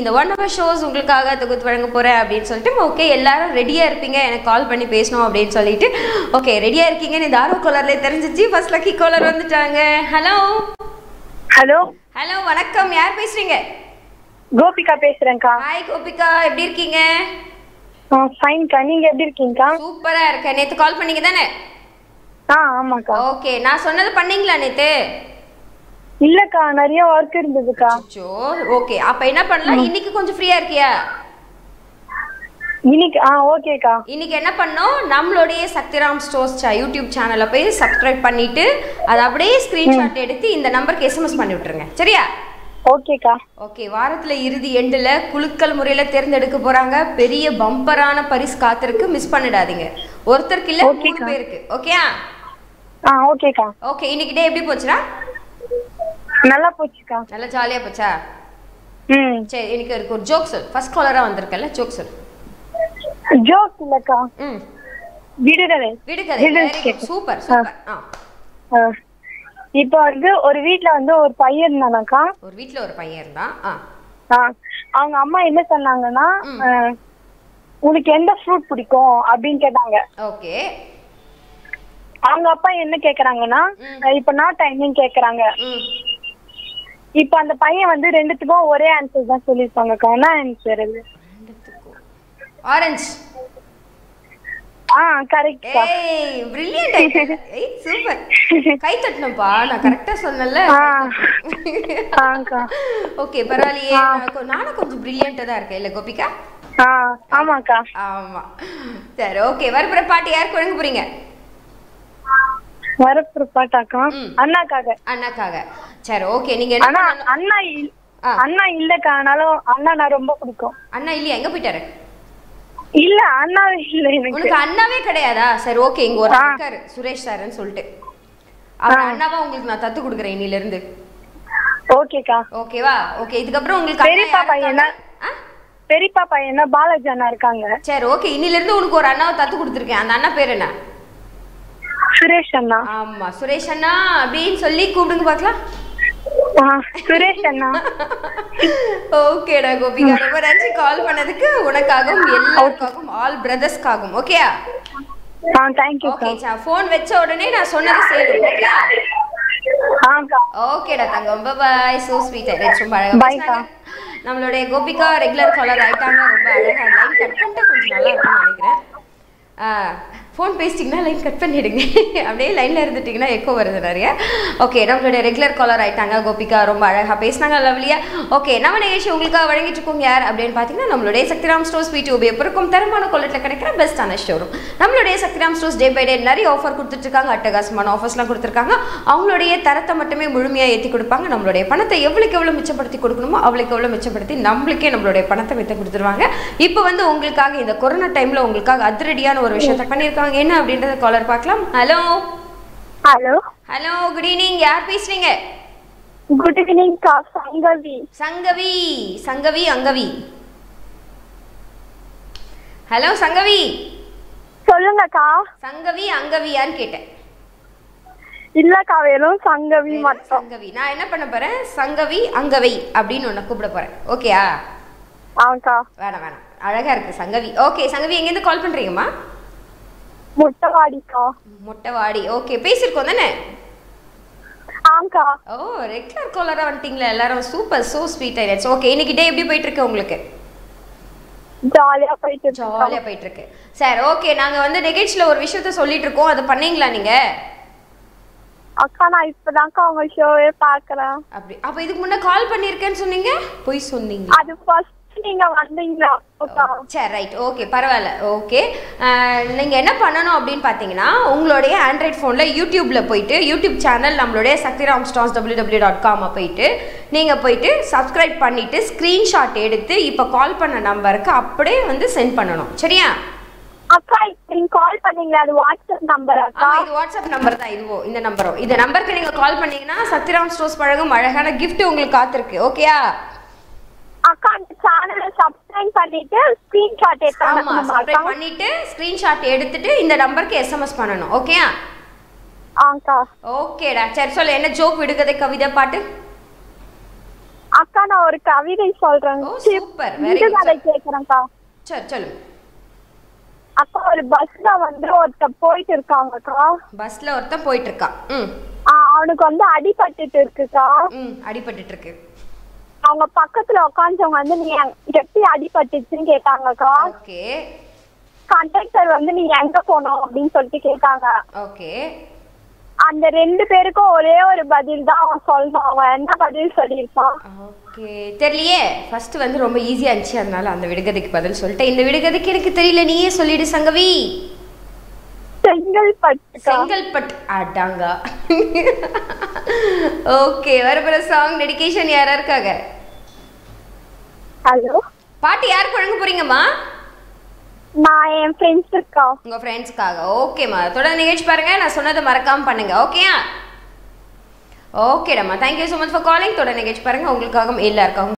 இந்த one hour shows உங்களுக்காக தொகுத்து வழங்க போறேன் அப்படின்னு சொல்லிட்டு ஓகே எல்லாரும் ரெடியா இருப்பீங்க எனக்கு கால் பண்ணி பேசணும் அப்படின்னு சொல்லிட்டு ஓகே ரெடியா இருக்கீங்கன்னு இந்த ஆர்வ கோலர்ல தெரிஞ்சிச்சு ஃபர்ஸ்ட் லக்கி கோலர் வந்துட்டாங்க ஹலோ ஹலோ ஹலோ வணக்கம் யார் பேசுறீங்க கோபிகா பேசுறேன்க்கா ஹாய் கோபிகா எப்படி இருக்கீங்க ஃபைன்க்கா நீங்க எப்படி இருக்கீங்கக்கா சூப்பரா இருக்கேன் நேத்து கால் பண்ணீங்க தானே ஆ ஆமாக்கா ஓகே நான் சொன்னது பண்ணீங்களா நேத்து இல்லக்கா நிறைய ஒர்க் இருந்ததுக்கா அச்சோ ஓகே அப்ப என்ன பண்ணலாம் இன்னைக்கு கொஞ்சம் ஃப்ரீயா இருக்கியா இன்னைக்கு ஆ ஓகேக்கா இன்னைக்கு என்ன பண்ணோம் நம்மளுடைய சக்திராம் ஸ்டோர்ஸ் சா யூடியூப் சேனலை போய் சப்ஸ்கிரைப் பண்ணிட்டு அதை அப்படியே ஸ்கிரீன்ஷாட் எடுத்து இந்த நம்பருக்கு எஸ்எம்எஸ் பண்ணி விட்டுருங்க சரியா ஓகேக்கா ஓகே வாரத்துல இறுதி எண்டுல குலுக்கல் முறையில தேர்ந்தெடுக்க போறாங்க பெரிய பம்பரான பரிசு காத்திருக்கு மிஸ் பண்ணிடாதீங்க ஒருத்தருக்கு இல்ல மூணு ஓகேக்கா. பேருக்கு ஓகேயா ஆ ஓகேக்கா ஓகே இன்னைக்கு டே எப்படி போச்சுடா நல்லா போச்சுக்கா நல்லா ஜாலியா போச்சா ம் சரி எனக்கு இருக்கு ஒரு ஜோக் சொல் ஃபர்ஸ்ட் காலரா வந்திருக்கல ஜோக் சொல் ஜோக் இல்லக்கா ம் விடுதலை விடுகதை விடுதலை வெரி குட் கேட்டேன். சூப்பர் சூப்பர் ஆ ஆ. இப்போ வந்து ஒரு வீட்ல வந்து ஒரு பையன் இருந்தானாக்கா ஒரு வீட்ல ஒரு பையன் இருந்தான் ஆ ஆ, அவங்க அம்மா என்ன சொன்னாங்கன்னா ம். ஆ, உனக்கு எந்த ஃப்ரூட் பிடிக்கும் அப்படின்னு கேட்டாங்க ஓகே அவங்க அப்பா என்ன கேக்குறாங்கன்னா ம். இப்ப நாட் டைமிங் கேக்குறாங்க ம் இப்ப அந்த பையன் வந்து ரெண்டுத்துக்கும் ஒரே ஆன்சர் தான் சொல்லிருப்பாங்கக்கா என்ன ஆன்சர் அது ஆரஞ்சு ஆ கரெக்ட்க்கா ஏய் பிரில்லியன்ட் ஏய் சூப்பர் கை தட்டணும்ப்பா நான் கரெக்டா சொன்னேன்ல ஆ. ஆக்கா ஓகே பரவாயில்லையே நான் கொ- நானும் கொஞ்சம் பிரில்லியண்டா தான் இருக்கேன் இல்ல கோபிகா ஆ ஆமாக்கா ஆமா சரி ஓகே வரப்புற பாட்டு யாருக்கு வழங்க போறீங்க வரப்புற பாட்டாக்கா ம். அண்ணாக்காக அண்ணாக்காக சரி ஓகே நீங்க என்ன ஆனா பண்ணணும்? அண்ணா இல்- ஆ. அண்ணா இல்லக்கா ஆனாலும் அண்ணா நான் ரொம்ப பிடிக்கும் அண்ணா இல்லையா எங்க போயிட்டாரு இல்ல அண்ணாவே இல்ல எனக்கு உனக்கு அண்ணாவே கிடையாதா சரி ஓகே இங்க ஒரு இருக்காரு சுரேஷ் சார்னு சொல்லிட்டு அவர் அண்ணாவா உங்களுக்கு நான் தத்து கொடுக்குறேன் இன்னில இருந்து ஓகேக்கா ஓகேவா ஓகே இதுக்கப்புறம் உங்களுக்கு அண்ணா பெரியப்பா யார் பையனா? இருக்காங்க? ஆ? பெரியப்பா பையனா பாலாஜி அண்ணா இருக்காங்க சரி ஓகே இன்னில இருந்து உனக்கு ஒரு அண்ணாவை தத்து கொடுத்துருக்கேன் அந்த அண்ணா பேர் என்ன சுரேஷ் அண்ணா ஆமா சுரேஷ் அண்ணா அப்படின்னு சொல்லி கூப்பிடுங்க பார்க்கலாம் ஆ, சுரேஷ் அண்ணா ஓகேடா கோபிகா ரொம்ப நன்றி கால் பண்ணதுக்கு உனக்காகவும் எல்லாருக்காகவும் ஆல் பிரதர்ஸ்க்காகவும் ஓகேயா ஆ தேங்க்யூக்கா ஓகே சா ஃபோன் வச்ச உடனே நான் சொன்னதை செய்யணும் ஓகேயா ஆக்கா ஓகேடா தங்கம் பாய் சோ ஸ்வீட் ஆயிடுச்சு ரொம்ப அழகா Bye, பேசுனாங்க. நம்மளுடைய கோபிகா ரெகுலர் காலர் ஆயிட்டாங்க ரொம்ப அழகா லைன் கட் பண்ணிட்டு கொஞ்சம் நல்லா இருக்கும்னு நினைக்கிறேன் ஃபோன் பேசிட்டிங்கன்னா லைன் கட் பண்ணிடுங்க அப்படியே லைனில் இருந்துட்டிங்கன்னா எக்கோ வருது நிறைய ஓகே நம்மளுடைய ரெகுலர் காலர் ஆயிட்டாங்க கோபிகா ரொம்ப அழகாக பேசினாங்க லவ்லியா ஓகே நம்ம நிகழ்ச்சி உங்களுக்காக வழங்கிட்டு இருக்கோம் யார் அப்படின்னு பார்த்தீங்கன்னா நம்மளுடைய சக்திராம் ஸ்டோர்ஸ் வீட்டு உபயோகப்பருக்கும் தரமான கொள்ளட்டில் கிடைக்கிற பெஸ்ட்டான ஷோரூம் நம்மளுடைய Sakthiram stores day by day நிறைய ஆஃபர் கொடுத்துட்ருக்காங்க அட்டகாசமான ஆஃபர்ஸ்லாம் கொடுத்துருக்காங்க அவங்களுடைய தரத்தை மட்டுமே முழுமையாக ஏற்றி கொடுப்பாங்க நம்மளுடைய பணத்தை எவ்வளோக்கு எவ்வளோ மிச்சப்படுத்தி கொடுக்கணுமோ அவ்வளோக்கு எவ்வளோ மிச்சப்படுத்தி நம்மளுக்கே நம்மளுடைய பணத்தை மித்த கொடுத்துருவாங்க இப்போ வந்து உங்களுக்காக இந்த கொரோனா டைமில் உங்களுக்காக அதிரடியான ஒரு விஷயத்த பண்ணியிருக்காங்க என்ன அப்படின்றத காலர் பார்க்கலாம் hello hello hello good evening யார் பேசுறீங்க குட் ஈவினிங் கா சங்கவி சங்கவி சங்கவி அங்கவி ஹலோ சங்கவி சொல்லுங்கக்கா சங்கவி அங்கவியான்னு கேட்டேன் இல்லக்கா வெறும் சங்கவி வெறும் மட்டும் சங்கவி நான் என்ன பண்ண போறேன் சங்கவி அங்கவை அப்படின்னு உன்னை கூப்பிட போறேன் ஓகேயா ஆக்கா வேணாம் வேணாம் அழகா இருக்கு சங்கவி ஓகே சங்கவி எங்கேருந்து கால் பண்றீங்கம்மா முட்டவாடிக்கா மொட்டைவாடி ஓகே பேசியிருக்கோம் தானே ஆங்கா ஓ ரெகுலர் காலரா வந்துட்டீங்களா எல்லாரும் சூப்பர் சோ ஸ்வீட் ஆயிடுச்சு ஓகே இன்னைக்கு டே எப்படி போயிட்டு இருக்கு உங்களுக்கு ஜாலியா போயிட்டு இருக்கோம். ஜாலியா போயிட்டு இருக்கு சரி ஓகே நாங்க வந்து நிகழ்ச்சியில ஒரு விஷயத்த சொல்லிட்டு இருக்கோம் அதை பண்ணீங்களா நீங்க அக்கா நான் இப்பதான்க்கா உங்க ஷோவே பாக்குறேன் அப்படி அப்ப இதுக்கு முன்ன கால் பண்ணிருக்கேன்னு சொன்னீங்க பொய் சொன்னீங்க அது ஃபர்ஸ்ட் நீங்க வந்தீங்களா அக்கா சரி ரைட் ஓகே பரவாயில்ல ஓகே நீங்கள் என்ன பண்ணணும் அப்படின்னு பார்த்தீங்கன்னா உங்களுடைய ஆண்ட்ராய்ட் ஃபோனில் யூடியூப்பில் போயிட்டு யூடியூப் சேனல் நம்மளுடைய Sakthiram stars W W dot காமை போயிட்டு நீங்கள் போயிட்டு சப்ஸ்கிரைப் பண்ணிவிட்டு ஸ்க்ரீன்ஷாட் எடுத்து இப்போ கால் பண்ண நம்பருக்கு அப்படியே வந்து சென்ட் பண்ணணும் சரியா அக்கா இப்ப நீங்க கால் பண்ணீங்களா அது வாட்ஸ்அப் நம்பர் அக்கா ஆமா இது வாட்ஸ்அப் நம்பர் தான் இதுவோ இந்த நம்பரும் இந்த நம்பருக்கு நீங்கள் கால் பண்ணீங்கன்னா சத்யராம் ஸ்டோர்ஸ் பழகும் அழகான gift உங்களுக்கு காத்திருக்கு ஓகேயா அக்கா அந்த சேனலை சப்ஸ்கிரைப் பண்ணிட்டு ஸ்கிரீன்ஷாட் ஆமா எடுத்தாங்க சப்ஸ்கிரைப் பண்ணிட்டு ஸ்க்ரீன்ஷாட் எடுத்துட்டு இந்த நம்பருக்கு எஸ்எம்எஸ் பண்ணணும் ஓகேயா ஆக்கா ஓகேடா சரி சொல்லு என்ன ஜோக் விடுகதை கவிதை பாட்டு அக்கா நான் ஒரு கவிதை சொல்றேன் ஓ சூப்பர் வெரி விடுகதை குட் கேக்குறேன்க்கா சரி சொல்லுங்க அக்கா ஒரு பஸ்ல வந்து ஒருத்த போயிட்டு இருக்காங்கக்கா பஸ்ல ஒருத்தன் போயிட்டு இருக்கான் ம் ஆ, அவனுக்கு வந்து அடிபட்டுட்டு இருக்குக்கா ம் அடிபட்டுட்டு இருக்கு அவங்க பக்கத்துல உட்காந்தவங்க வந்து நீ எங்க- எப்படி அடிபட்டுச்சுன்னு கேட்டாங்கக்கா ஓகே கண்டக்டர் வந்து நீ எங்க போனோம் அப்படின்னு சொல்லிட்டு கேட்டாங்க ஓகே அந்த ரெண்டு பேருக்கும் ஒரே ஒரு பதில் தான் அவன் சொல்லணும் அவன் என்ன பதில் சொல்லியிருப்பான் ஓகே தெரியலையே ஃபர்ஸ்ட் வந்து ரொம்ப ஈஸியா இருந்துச்சு அதனால அந்த விடுகதைக்கு பதில் சொல்லிட்டேன் இந்த விடுகதைக்கு எனக்கு தெரியல நீயே சொல்லிடு சங்கவி செங்கல்பட்டுக்கா செங்கல்பட்டு அடாங்க ஓகே வரப்போற சாங் டெடிகேஷன் யாரா இருக்காங்க ஹலோ பாட்டு யாருக்கு வழங்க போறீங்கம்மா நான் என் ஃப்ரெண்ட்ஸ் இருக்கா உங்க ஃப்ரெண்ட்ஸ்க்காக ஓகேம்மா தொடர்ந்து நிகழ்ச்சி பாருங்க நான் சொன்னதை மறக்காம பண்ணுங்க ஓகேயா ஓகேடாம்மா thank you so much for calling தொடர் நிகழ்ச்சி பாருங்க உங்களுக்காகவும் எல்லாருக்காகவும்